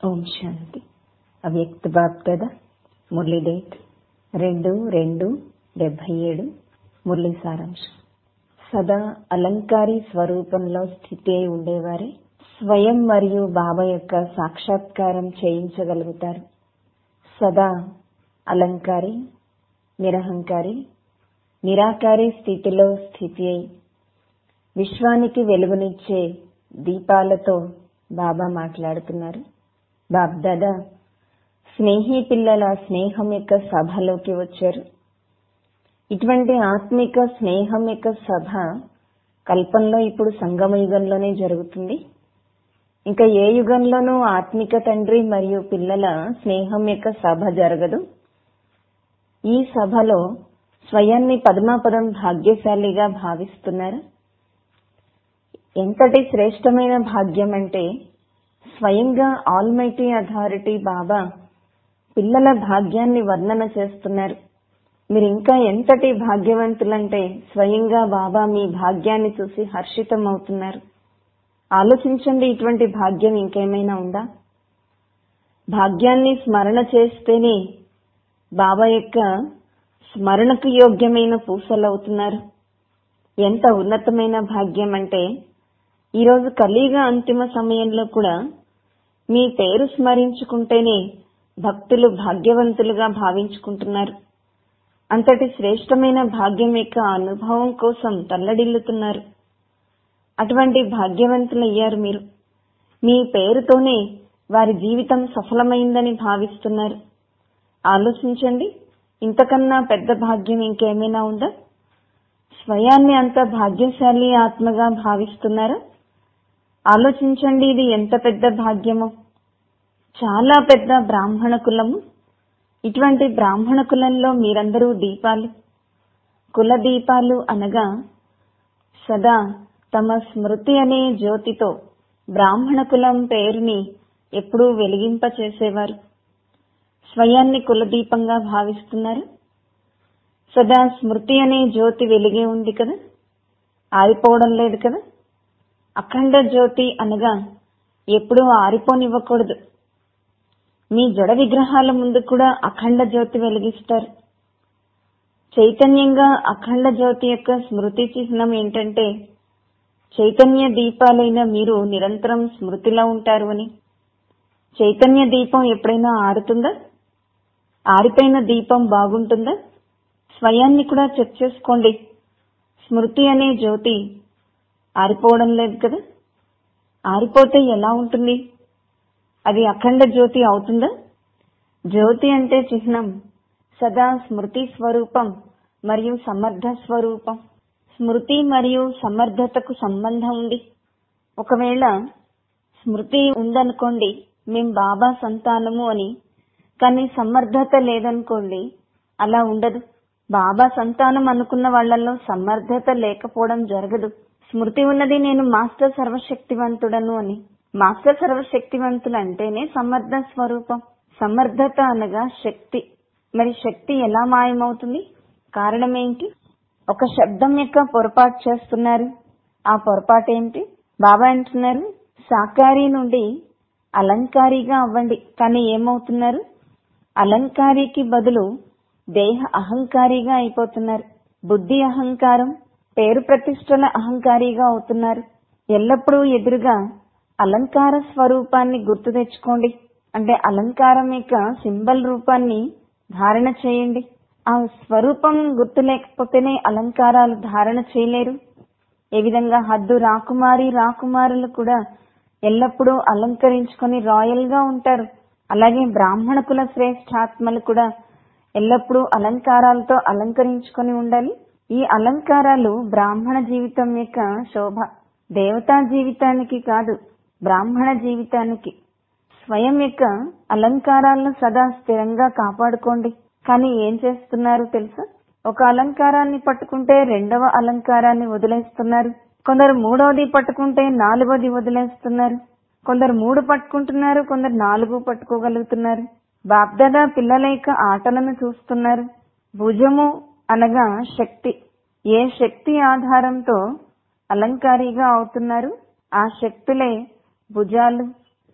ఓం శాంతి అవ్యక్త బాప్దాద మురళి డేట్ రెండు రెండు డెబ్బై ఏడు మురళి సారాంశం సదా అలంకారీ స్వరూపంలో స్థితి అయి ఉండేవారే స్వయం మరియు బాబా యొక్క సాక్షాత్కారం చేయించగలుగుతారు సదా అలంకారి నిరహంకారి నిరాకారి స్థితిలో స్థితి అయి విశ్వానికి వెలుగునిచ్చే దీపాలతో బాబా మాట్లాడుతున్నారు బాబ్దాదా స్నేహి పిల్లల స్నేహం యొక్క సభలోకి వచ్చారు ఇటువంటి ఆత్మిక స్నేహం యొక్క సభ కల్పంలో ఇప్పుడు సంగమ యుగంలోనే జరుగుతుంది ఇంకా ఏ యుగంలోనూ ఆత్మిక తండ్రి మరియు పిల్లల స్నేహం యొక్క సభ జరగదు ఈ సభలో స్వయాన్ని పద్మాపదం భాగ్యశాలిగా భావిస్తున్నారు ఎంతటి శ్రేష్టమైన భాగ్యం అంటే స్వయంగా ఆల్మైటీ అథారిటీ బాబా పిల్లల భాగ్యాన్ని వర్ణన చేస్తున్నారు మీరు ఇంకా ఎంతటి భాగ్యవంతులంటే స్వయంగా బాబా మీ భాగ్యాన్ని చూసి హర్షితం అవుతున్నారు ఆలోచించండి ఇటువంటి భాగ్యం ఇంకేమైనా ఉందా భాగ్యాన్ని స్మరణ చేస్తేనే బాబా యొక్క స్మరణకు యోగ్యమైన పూసలవుతున్నారు ఎంత ఉన్నతమైన భాగ్యం అంటే ఈరోజు కలియుగ అంతిమ సమయంలో కూడా మీ పేరు స్మరించుకుంటేనే భక్తులు భాగ్యవంతులుగా భావించుకుంటున్నారు అంతటి శ్రేష్టమైన భాగ్యం యొక్క అనుభవం కోసం తల్లడిల్లుతున్నారు అటువంటి భాగ్యవంతులయ్యారు మీరు మీ పేరుతోనే వారి జీవితం సఫలమైందని భావిస్తున్నారు ఆలోచించండి ఇంతకన్నా పెద్ద భాగ్యం ఇంకేమైనా ఉందా స్వయాన్ని అంత భాగ్యశాలి ఆత్మగా భావిస్తున్నారా ఆలోచించండి ఇది ఎంత పెద్ద భాగ్యమో చాలా పెద్ద బ్రాహ్మణ కులము ఇటువంటి బ్రాహ్మణ కులంలో మీరందరూ దీపాలు కుల దీపాలు అనగా సదా తమ స్మృతి అనే జ్యోతితో బ్రాహ్మణ కులం పేరుని ఎప్పుడూ వెలిగింప చేసేవారు స్వయాన్ని కులదీపంగా భావిస్తున్నారు సదా స్మృతి అనే జ్యోతి వెలిగే ఉంది కదా ఆరిపోవడం లేదు కదా అఖండ జ్యోతి అనగా ఎప్పుడూ ఆరిపోనివ్వకూడదు మీ జడ విగ్రహాల ముందు కూడా అఖండ జ్యోతి వెలిగిస్తారు చైతన్యంగా అఖండ జ్యోతి యొక్క స్మృతి చిహ్నం ఏంటంటే చైతన్య దీపాలైన మీరు నిరంతరం స్మృతిలో ఉంటారు అని చైతన్య దీపం ఎప్పుడైనా ఆరుతుందా ఆరిపోయిన దీపం బాగుంటుందా స్వయాన్ని కూడా చెక్ చేసుకోండి స్మృతి అనే జ్యోతి ఆరిపోవడం లేదు కదా ఆరిపోతే ఎలా ఉంటుంది అది అఖండ జ్యోతి అవుతుందా జ్యోతి అంటే చిహ్నం సదా స్మృతి స్వరూపం మరియు సమర్థ స్వరూపం స్మృతి మరియు సమర్థతకు సంబంధం ఉంది ఒకవేళ స్మృతి ఉందనుకోండి మేం బాబా సంతానము అని కానీ సమర్థత లేదనుకోండి అలా ఉండదు బాబా సంతానం అనుకున్న వాళ్లలో సమర్థత లేకపోవడం జరగదు స్మృతి ఉన్నది నేను మాస్టర్ సర్వశక్తివంతుడను అని మాస్టర్ సర్వశక్తివంతులు అంటేనే సమర్థ స్వరూపం సమర్థత అనగా శక్తి మరి శక్తి ఎలా మాయమవుతుంది కారణం ఏంటి ఒక శబ్దం యొక్క పొరపాటు చేస్తున్నారు ఆ పొరపాటు ఏంటి బాబా అంటున్నారు సాకారి నుండి అలంకారిగా అవ్వండి కానీ ఏమవుతున్నారు అలంకారికి బదులు దేహ అహంకారిగా అయిపోతున్నారు బుద్ధి అహంకారం పేరు ప్రతిష్టల అహంకారిగా అవుతున్నారు ఎల్లప్పుడూ ఎదురుగా అలంకార స్వరూపాన్ని గుర్తు తెచ్చుకోండి అంటే అలంకారం యొక్క సింబల్ రూపాన్ని ధారణ చేయండి ఆ స్వరూపం గుర్తు లేకపోతేనే అలంకారాలు ధారణ చేయలేరు ఏ విధంగా హద్దు రాకుమారి రాకుమారులు కూడా ఎల్లప్పుడూ అలంకరించుకొని రాయల్ గా ఉంటారు అలాగే బ్రాహ్మణ కుల శ్రేష్ఠాత్మలు కూడా ఎల్లప్పుడూ అలంకారాలతో అలంకరించుకొని ఉండాలి ఈ అలంకారాలు బ్రాహ్మణ జీవితం యొక్క శోభ దేవతా జీవితానికి కాదు బ్రాహ్మణ జీవితానికి స్వయం యొక్క అలంకారాలను సదా స్థిరంగా కాపాడుకోండి కానీ ఏం చేస్తున్నారు తెలుసా ఒక అలంకారాన్ని పట్టుకుంటే రెండవ అలంకారాన్ని వదిలేస్తున్నారు కొందరు మూడవది పట్టుకుంటే నాలుగవది వదిలేస్తున్నారు కొందరు మూడు పట్టుకుంటున్నారు కొందరు నాలుగు పట్టుకోగలుగుతున్నారు బాప్దాదా పిల్లల యొక్క ఆటలను చూస్తున్నారు భుజము అనగా శక్తి ఏ శక్తి ఆధారంతో అలంకారిగా అవుతున్నారు ఆ శక్తులే భుజాలు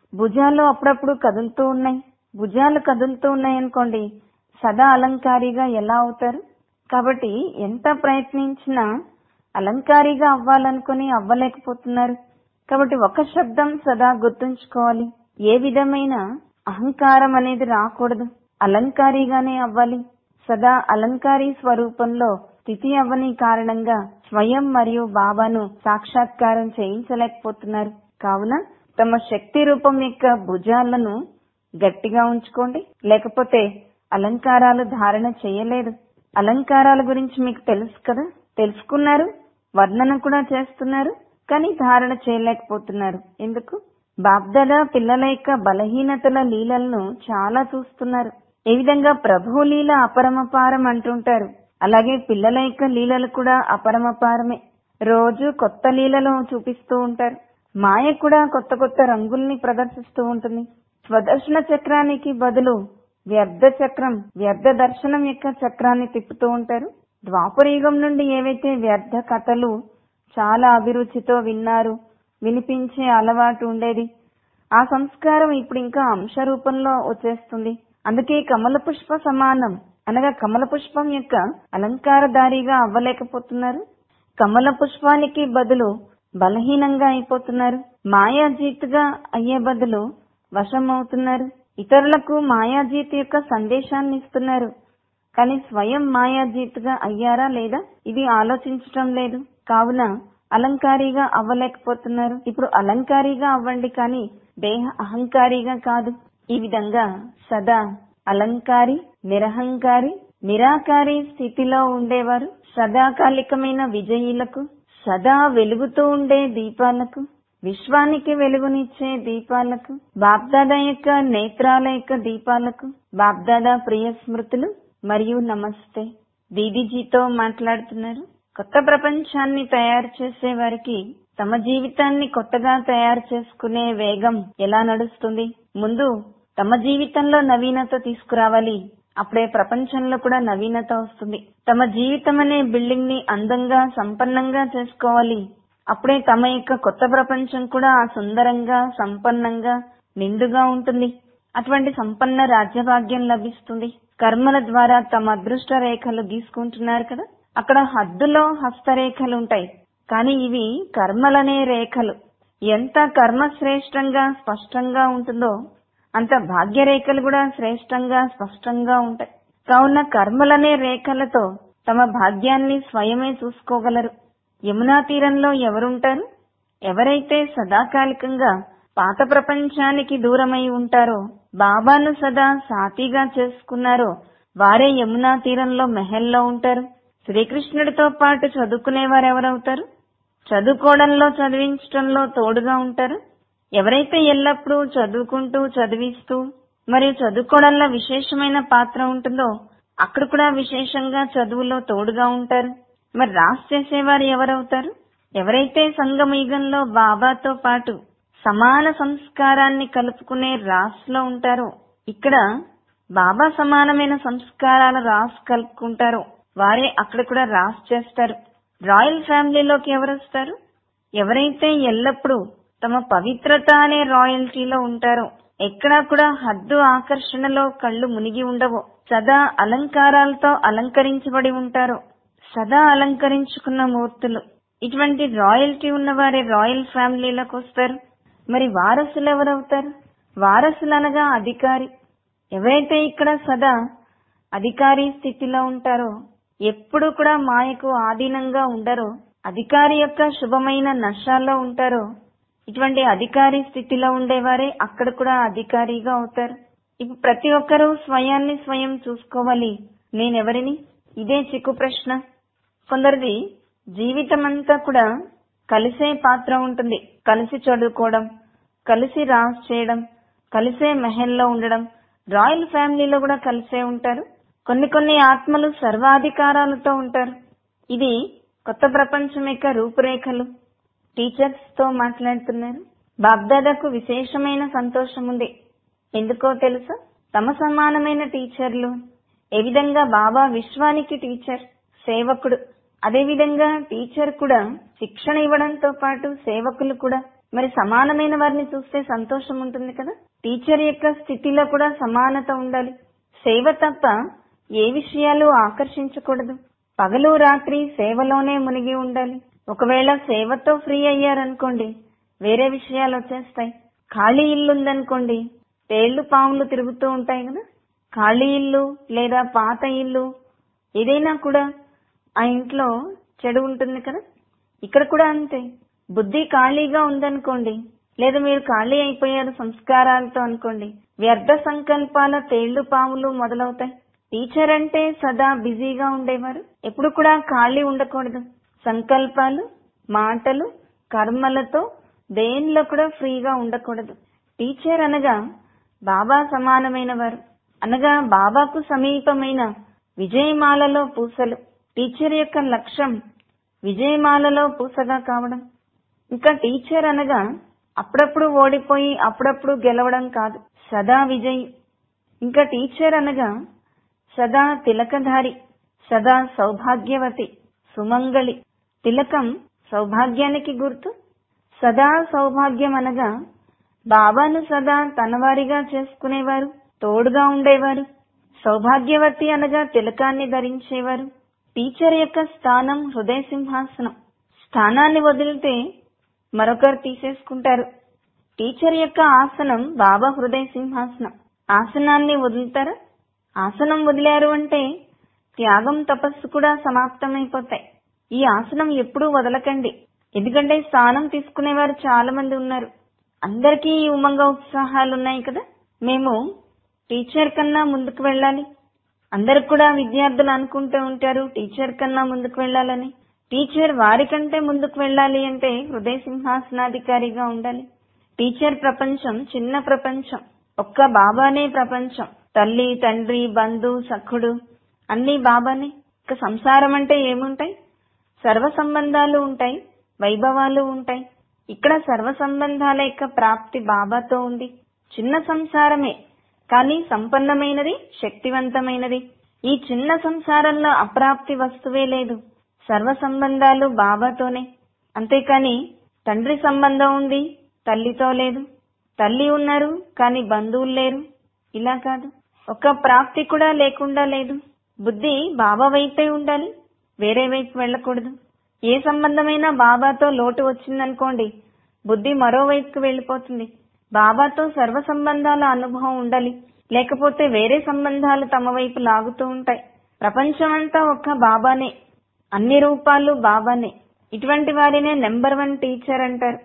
భుజాలు అప్పుడప్పుడు కదులుతూ ఉన్నాయి భుజాలు కదులుతూ ఉన్నాయి అనుకోండి సదా అలంకారిగా ఎలా అవుతారు కాబట్టి ఎంత ప్రయత్నించినా అలంకారిగా అవ్వాలనుకుని అవ్వలేకపోతున్నారు కాబట్టి ఒక శబ్దం సదా గుర్తుంచుకోవాలి ఏ విధమైన అహంకారం అనేది రాకూడదు అలంకారిగానే అవ్వాలి సదా అలంకారీ స్వరూపంలో స్థితి అవ్వని కారణంగా స్వయం మరియు బాబాను సాక్షాత్కారం చేయించలేకపోతున్నారు కావున తమ శక్తి రూపం యొక్క భుజాలను గట్టిగా ఉంచుకోండి లేకపోతే అలంకారాలు ధారణ చేయలేదు అలంకారాల గురించి మీకు తెలుసు కదా తెలుసుకున్నారు వర్ణన కూడా చేస్తున్నారు కానీ ధారణ చేయలేకపోతున్నారు ఎందుకు బాబ్దాదా పిల్లల యొక్క బలహీనతల లీలలను చాలా చూస్తున్నారు ఏ విధంగా ప్రభు లీల అపరమపారం అంటుంటారు అలాగే పిల్లల యొక్క లీలలు కూడా అపరమపారమే రోజు కొత్త లీలలో చూపిస్తూ ఉంటారు మాయ కూడా కొత్త కొత్త రంగుల్ని ప్రదర్శిస్తూ ఉంటుంది స్వదర్శన చక్రానికి బదులు వ్యర్థ చక్రం వ్యర్థ దర్శనం యొక్క చక్రాన్ని తిప్పుతూ ఉంటారు ద్వాపరయుగం నుండి ఏవైతే వ్యర్థ కథలు చాలా అభిరుచితో విన్నారు వినిపించే అలవాటు ఉండేది ఆ సంస్కారం ఇప్పుడు ఇంకా అంశ రూపంలో వచ్చేస్తుంది అందుకే కమల పుష్ప సమానం అనగా కమల పుష్పం యొక్క అలంకారధారిగా అవ్వలేకపోతున్నారు కమల పుష్పానికి బదులు బలహీనంగా అయిపోతున్నారు మాయాజీత్గా అయ్యే బదులు వశం అవుతున్నారు ఇతరులకు మాయాజీత్ యొక్క సందేశాన్ని ఇస్తున్నారు కానీ స్వయం మాయాజీత్గా అయ్యారా లేదా ఇది ఆలోచించటం లేదు కావున అలంకారిగా అవ్వలేకపోతున్నారు ఇప్పుడు అలంకారిగా అవ్వండి కానీ దేహ అహంకారిగా కాదు ఈ విధంగా సదా అలంకారి నిరహంకారి నిరాకారి స్థితిలో ఉండేవారు సదాకాలికమైన విజయులకు సదా వెలుగుతూ ఉండే దీపాలకు విశ్వానికి వెలుగునిచ్చే దీపాలకు బాబ్దాదా యొక్క నేత్రాల యొక్క దీపాలకు బాబ్దాదా ప్రియ స్మృతులు మరియు నమస్తే దీదీజీతో మాట్లాడుతున్నారు కొత్త ప్రపంచాన్ని తయారు చేసే వారికి తమ జీవితాన్ని కొత్తగా తయారు చేసుకునే వేగం ఎలా నడుస్తుంది ముందు తమ జీవితంలో నవీనత తీసుకురావాలి అప్పుడే ప్రపంచంలో కూడా నవీనత వస్తుంది తమ జీవితం అనే బిల్డింగ్ ని అందంగా సంపన్నంగా చేసుకోవాలి అప్పుడే తమ యొక్క కొత్త ప్రపంచం కూడా సుందరంగా సంపన్నంగా నిండుగా ఉంటుంది అటువంటి సంపన్న రాజ్యభాగ్యం లభిస్తుంది కర్మల ద్వారా తమ అదృష్ట రేఖలు గీసుకుంటున్నారు కదా అక్కడ హద్దులో హస్తరేఖలు ఉంటాయి కానీ ఇవి కర్మలనే రేఖలు ఎంత కర్మ శ్రేష్టంగా స్పష్టంగా ఉంటుందో అంత భాగ్యరేఖలు కూడా శ్రేష్టంగా స్పష్టంగా ఉంటాయి కావున కర్మలనే రేఖలతో తమ భాగ్యాన్ని స్వయమే చూసుకోగలరు యమునా తీరంలో ఎవరుంటారు ఎవరైతే సదాకాలికంగా పాత ప్రపంచానికి దూరమై ఉంటారో బాబాను సదా సాతిగా చేసుకున్నారో వారే యమునా తీరంలో మెహల్లో ఉంటారు శ్రీకృష్ణుడితో పాటు చదువుకునేవారు ఎవరవుతారు చదువుకోవడంలో చదివించడంలో తోడుగా ఉంటారు ఎవరైతే ఎల్లప్పుడూ చదువుకుంటూ చదివిస్తూ మరియు చదువుకోవడంలో విశేషమైన పాత్ర ఉంటుందో అక్కడ కూడా విశేషంగా చదువులో తోడుగా ఉంటారు మరి రాస్ చేసేవారు ఎవరవుతారు ఎవరైతే సంగమయుగంలో బాబాతో పాటు సమాన సంస్కారాన్ని కలుపుకునే రాస్ లో ఉంటారో ఇక్కడ బాబా సమానమైన సంస్కారాల రాస్ కలుపుకుంటారో వారే అక్కడ కూడా రాస్ చేస్తారు రాయల్ ఫ్యామిలీలోకి ఎవరు వస్తారు ఎవరైతే ఎల్లప్పుడూ తమ పవిత్రత అనే రాయల్టీలో ఉంటారో ఎక్కడా కూడా హద్దు ఆకర్షణలో కళ్ళు మునిగి ఉండవు సదా అలంకారాలతో అలంకరించబడి ఉంటారో సదా అలంకరించుకున్న మూర్తులు ఇటువంటి రాయల్టీ ఉన్నవారే రాయల్ ఫ్యామిలీలోకి వస్తారు మరి వారసులు ఎవరవుతారు వారసులు అనగా అధికారి ఎవరైతే ఇక్కడ సదా అధికారి స్థితిలో ఉంటారో ఎప్పుడు కూడా మాయకు ఆధీనంగా ఉండరో అధికారి యొక్క శుభమైన నశాల్లో ఉంటారో ఇటువంటి అధికారి స్థితిలో ఉండేవారే అక్కడ కూడా అధికారిగా అవుతారు ఇప్పుడు ప్రతి ఒక్కరూ స్వయాన్ని స్వయం చూసుకోవాలి నేనెవరిని ఇదే చిక్కు ప్రశ్న కొందరిది జీవితమంతా కూడా కలిసే పాత్ర ఉంటుంది కలిసి చదువుకోవడం కలిసి రాస్ చేయడం కలిసే మెహల్లో ఉండడం రాయల్ ఫ్యామిలీలో కూడా కలిసే ఉంటారు కొన్ని కొన్ని ఆత్మలు సర్వాధికారాలతో ఉంటారు ఇది కొత్త ప్రపంచం యొక్క రూపురేఖలు టీచర్స్ తో మాట్లాడుతున్నారు బాబ్దాదాకు విశేషమైన సంతోషం ఉంది ఎందుకో తెలుసా తమ సమానమైన టీచర్లు ఏ విధంగా బాబా విశ్వానికి టీచర్ సేవకుడు అదే విధంగా టీచర్ కూడా శిక్షణ ఇవ్వడంతో పాటు సేవకులు కూడా మరి సమానమైన వారిని చూస్తే సంతోషం ఉంటుంది కదా టీచర్ యొక్క స్థితిలో కూడా సమానత ఉండాలి సేవ తప్ప ఏ విషయాలు ఆకర్షించకూడదు పగలు రాత్రి సేవలోనే మునిగి ఉండాలి ఒకవేళ సేవతో ఫ్రీ అయ్యారనుకోండి వేరే విషయాలు వచ్చేస్తాయి ఖాళీ ఇల్లు ఉందనుకోండి తేళ్లు పాములు తిరుగుతూ ఉంటాయి కదా ఖాళీ ఇల్లు లేదా పాత ఇల్లు ఏదైనా కూడా ఆ ఇంట్లో చెడు ఉంటుంది కదా ఇక్కడ కూడా అంతే బుద్ధి ఖాళీగా ఉందనుకోండి లేదా మీరు ఖాళీ అయిపోయారు సంస్కారాలతో అనుకోండి వ్యర్థ సంకల్పాల తేళ్లు పాములు మొదలవుతాయి టీచర్ అంటే సదా బిజీగా ఉండేవారు ఎప్పుడు కూడా ఖాళీ ఉండకూడదు సంకల్పాలు మాటలు కర్మలతో దేనిలో కూడా ఫ్రీగా ఉండకూడదు టీచర్ అనగా బాబా సమానమైన వారు అనగా బాబాకు సమీపమైన విజయమాలలో పూసలు టీచర్ యొక్క లక్ష్యం విజయమాలలో పూసగా కావడం ఇంకా టీచర్ అనగా అప్పుడప్పుడు ఓడిపోయి అప్పుడప్పుడు గెలవడం కాదు సదా విజయ్ ఇంకా టీచర్ అనగా సదా తిలకధారి సదా సౌభాగ్యవతి సుమంగళి తిలకం సౌభాగ్యానికి గుర్తు సదా సౌభాగ్యం అనగా బాబాను సదా తనవారిగా చేసుకునేవారు తోడుగా ఉండేవారు సౌభాగ్యవతి అనగా తిలకాన్ని ధరించేవారు టీచర్ యొక్క స్థానం హృదయ సింహాసనం స్థానాన్ని వదిలితే మరొకరు తీసేసుకుంటారు టీచర్ యొక్క ఆసనం బాబా హృదయ సింహాసనం ఆసనాన్ని వదులుతారా ఆసనం వదిలారు అంటే త్యాగం తపస్సు కూడా సమాప్తమైపోతాయి ఈ ఆసనం ఎప్పుడూ వదలకండి ఎందుకంటే స్థానం తీసుకునేవారు చాలా మంది ఉన్నారు అందరికీ ఈ ఉమంగ ఉత్సాహాలు ఉన్నాయి కదా మేము టీచర్ కన్నా ముందుకు వెళ్ళాలి అందరు కూడా విద్యార్థులు అనుకుంటూ ఉంటారు టీచర్ కన్నా ముందుకు వెళ్ళాలని టీచర్ వారికంటే ముందుకు వెళ్ళాలి అంటే హృదయ సింహాసనాధికారిగా ఉండాలి టీచర్ ప్రపంచం చిన్న ప్రపంచం ఒక్క బాబానే ప్రపంచం తల్లి తండ్రి బంధు సఖుడు అన్ని బాబానే ఇక సంసారం అంటే ఏముంటాయి సర్వ సంబంధాలు ఉంటాయి వైభవాలు ఉంటాయి ఇక్కడ సర్వ సంబంధాల యొక్క ప్రాప్తి బాబాతో ఉంది చిన్న సంసారమే కానీ సంపన్నమైనది శక్తివంతమైనది ఈ చిన్న సంసారంలో అప్రాప్తి వస్తువే లేదు సర్వ సంబంధాలు బాబాతోనే అంతేకాని తండ్రి సంబంధం ఉంది తల్లితో లేదు తల్లి ఉన్నారు కానీ బంధువులు లేరు ఇలా కాదు ఒక ప్రాప్తి కూడా లేకుండా లేదు బుద్ధి బాబా వైపే ఉండాలి వేరే వైపు వెళ్ళకూడదు ఏ సంబంధమైన బాబాతో లోటు వచ్చిందనుకోండి బుద్ధి మరోవైపుకు వెళ్ళిపోతుంది బాబాతో సర్వ సంబంధాల అనుభవం ఉండాలి లేకపోతే వేరే సంబంధాలు తమ వైపు లాగుతూ ఉంటాయి ప్రపంచమంతా ఒక్క బాబానే అన్ని రూపాలు బాబానే ఇటువంటి వారినే నెంబర్ వన్ టీచర్ అంటారు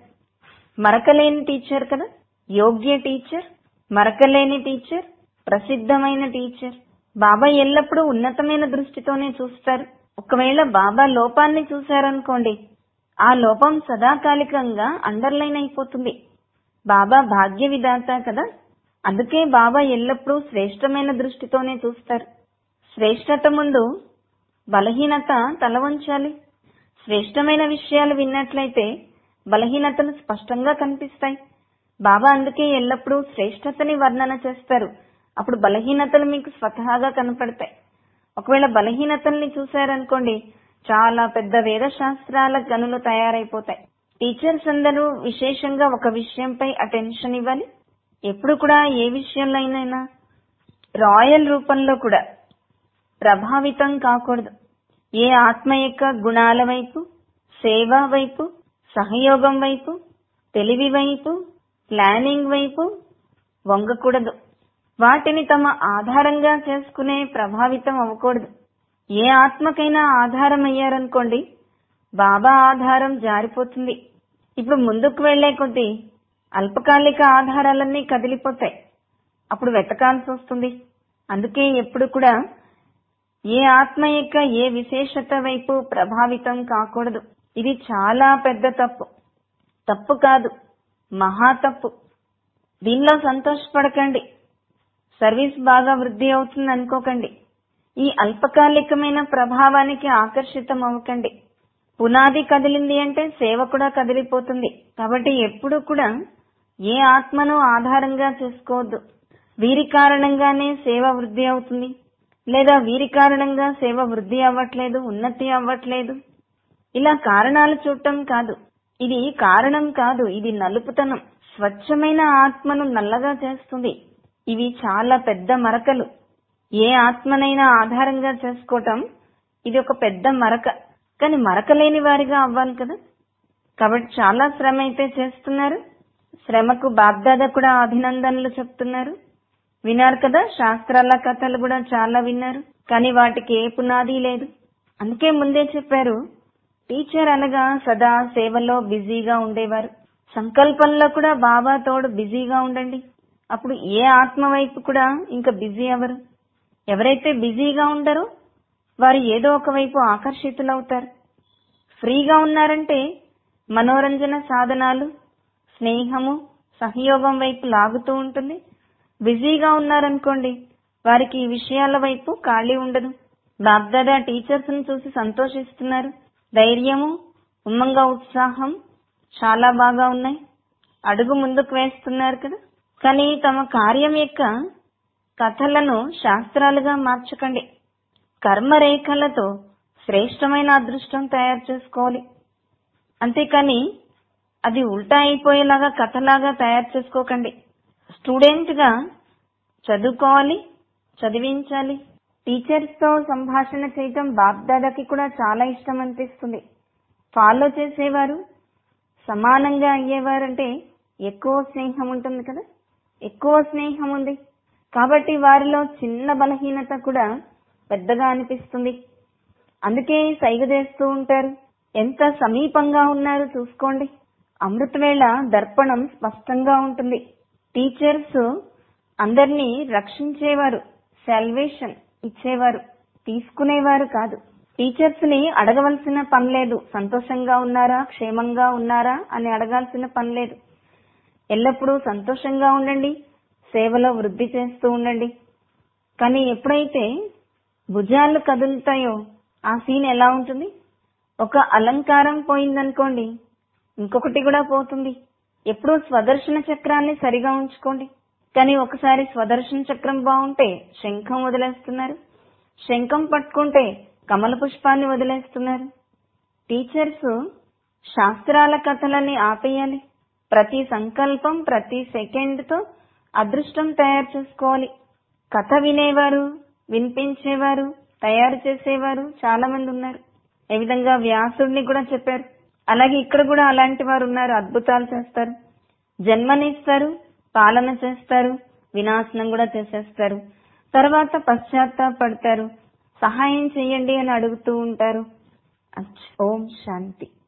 మరకలేని టీచర్ కదా యోగ్య టీచర్ మరకలేని టీచర్ ప్రసిద్ధమైన టీచర్ బాబా ఎల్లప్పుడూ ఉన్నతమైన దృష్టితోనే చూస్తారు ఒకవేళ బాబా లోపాన్ని చూశారనుకోండి ఆ లోపం సదాకాలికంగా అండర్లైన్ అయిపోతుంది బాబా భాగ్య విధాత కదా అందుకే బాబా ఎల్లప్పుడూ శ్రేష్టమైన దృష్టితోనే చూస్తారు శ్రేష్టత ముందు బలహీనత తల వంచాలి శ్రేష్టమైన విషయాలు విన్నట్లయితే బలహీనతలు స్పష్టంగా కనిపిస్తాయి బాబా అందుకే ఎల్లప్పుడూ శ్రేష్టతని వర్ణన చేస్తారు అప్పుడు బలహీనతలు మీకు స్వతహాగా కనపడతాయి ఒకవేళ బలహీనతల్ని చూశారనుకోండి చాలా పెద్ద వేద శాస్త్రాల గనులు తయారైపోతాయి టీచర్స్ అందరూ విశేషంగా ఒక విషయంపై అటెన్షన్ ఇవ్వాలి ఎప్పుడు కూడా ఏ విషయంలో అయినా రాయల్ రూపంలో కూడా ప్రభావితం కాకూడదు ఏ ఆత్మ యొక్క గుణాల వైపు సేవ వైపు సహయోగం వైపు తెలివి వైపు ప్లానింగ్ వైపు వంగకూడదు వాటిని తమ ఆధారంగా చేసుకునే ప్రభావితం అవ్వకూడదు ఏ ఆత్మకైనా ఆధారం అయ్యారనుకోండి బాబా ఆధారం జారిపోతుంది ఇప్పుడు ముందుకు వెళ్లే కొద్దీ అల్పకాలిక ఆధారాలన్నీ కదిలిపోతాయి అప్పుడు వెతకాల్సి వస్తుంది అందుకే ఎప్పుడు కూడా ఏ ఆత్మ యొక్క ఏ విశేషత వైపు ప్రభావితం కాకూడదు ఇది చాలా పెద్ద తప్పు తప్పు కాదు మహా తప్పు దీనిలో సంతోషపడకండి సర్వీస్ బాగా వృద్ధి అవుతుంది అనుకోకండి ఈ అల్పకాలికమైన ప్రభావానికి ఆకర్షితం అవ్వకండి పునాది కదిలింది అంటే సేవ కూడా కదిలిపోతుంది కాబట్టి ఎప్పుడు కూడా ఏ ఆత్మను ఆధారంగా చేసుకోవద్దు వీరి కారణంగానే సేవ వృద్ధి అవుతుంది లేదా వీరి కారణంగా సేవ వృద్ధి అవ్వట్లేదు ఉన్నతి అవ్వట్లేదు ఇలా కారణాలు చూడటం కాదు ఇది కారణం కాదు ఇది నలుపుతనం స్వచ్ఛమైన ఆత్మను నల్లగా చేస్తుంది ఇవి చాలా పెద్ద మరకలు ఏ ఆత్మనైనా ఆధారంగా చేసుకోవటం ఇది ఒక పెద్ద మరక కానీ మరక లేని వారిగా అవ్వాలి కదా కాబట్టి చాలా శ్రమ అయితే చేస్తున్నారు శ్రమకు బాబ్దాదా కూడా అభినందనలు చెప్తున్నారు విన్నారు కదా శాస్త్రాల కథలు కూడా చాలా విన్నారు కానీ వాటికి ఏ పునాది లేదు అందుకే ముందే చెప్పారు టీచర్ అనగా సదా సేవలో బిజీగా ఉండేవారు సంకల్పంలో కూడా బాబా తోడు బిజీగా ఉండండి అప్పుడు ఏ ఆత్మ వైపు కూడా ఇంకా బిజీ అవరు ఎవరైతే బిజీగా ఉండరో వారు ఏదో ఒక వైపు ఆకర్షితులవుతారు ఫ్రీగా ఉన్నారంటే మనోరంజన సాధనాలు స్నేహము సహయోగం వైపు లాగుతూ ఉంటుంది బిజీగా ఉన్నారనుకోండి వారికి ఈ విషయాల వైపు ఖాళీ ఉండదు బాబ్దాదా టీచర్స్ ను చూసి సంతోషిస్తున్నారు ధైర్యము ఉమ్మంగా ఉత్సాహం చాలా బాగా ఉన్నాయి అడుగు ముందుకు వేస్తున్నారు కదా కానీ తమ కార్యం యొక్క కథలను శాస్త్రాలుగా మార్చకండి కర్మరేఖలతో శ్రేష్టమైన అదృష్టం తయారు చేసుకోవాలి అంతేకాని అది ఉల్టా అయిపోయేలాగా కథలాగా తయారు చేసుకోకండి స్టూడెంట్ గా చదువుకోవాలి చదివించాలి టీచర్స్ తో సంభాషణ చేయటం బాబ్దాదాకి కూడా చాలా ఇష్టం అనిపిస్తుంది ఫాలో చేసేవారు సమానంగా అయ్యేవారంటే ఎక్కువ స్నేహం ఉంటుంది కదా ఎక్కువ స్నేహం ఉంది కాబట్టి వారిలో చిన్న బలహీనత కూడా పెద్దగా అనిపిస్తుంది అందుకే సైగ చేస్తూ ఉంటారు ఎంత సమీపంగా ఉన్నారు చూసుకోండి అమృతవేళ దర్పణం స్పష్టంగా ఉంటుంది టీచర్స్ అందరినీ రక్షించేవారు సాల్వేషన్ ఇచ్చేవారు తీసుకునేవారు కాదు టీచర్స్ ని అడగవలసిన పని లేదు సంతోషంగా ఉన్నారా క్షేమంగా ఉన్నారా అని అడగాల్సిన పని లేదు ఎల్లప్పుడూ సంతోషంగా ఉండండి సేవలో వృద్ధి చేస్తూ ఉండండి కానీ ఎప్పుడైతే భుజాలు కదులుతాయో ఆ సీన్ ఎలా ఉంటుంది ఒక అలంకారం పోయిందనుకోండి ఇంకొకటి కూడా పోతుంది ఎప్పుడూ స్వదర్శన చక్రాన్ని సరిగా ఉంచుకోండి కానీ ఒకసారి స్వదర్శన చక్రం బాగుంటే శంఖం వదిలేస్తున్నారు శంఖం పట్టుకుంటే కమల పుష్పాన్ని వదిలేస్తున్నారు టీచర్స్ శాస్త్రాల కథలని ఆపేయాలి ప్రతి సంకల్పం ప్రతి సెకండ్ తో అదృష్టం తయారు చేసుకోవాలి కథ వినేవారు వినిపించేవారు తయారు చేసేవారు చాలా మంది ఉన్నారు ఏ విధంగా వ్యాసుడిని కూడా చెప్పారు అలాగే ఇక్కడ కూడా అలాంటి వారు ఉన్నారు అద్భుతాలు చేస్తారు జన్మనిస్తారు పాలన చేస్తారు వినాశనం కూడా చేసేస్తారు తర్వాత పశ్చాత్తాపడతారు సహాయం చేయండి అని అడుగుతూ ఉంటారు అచ్చ- ఓం శాంతి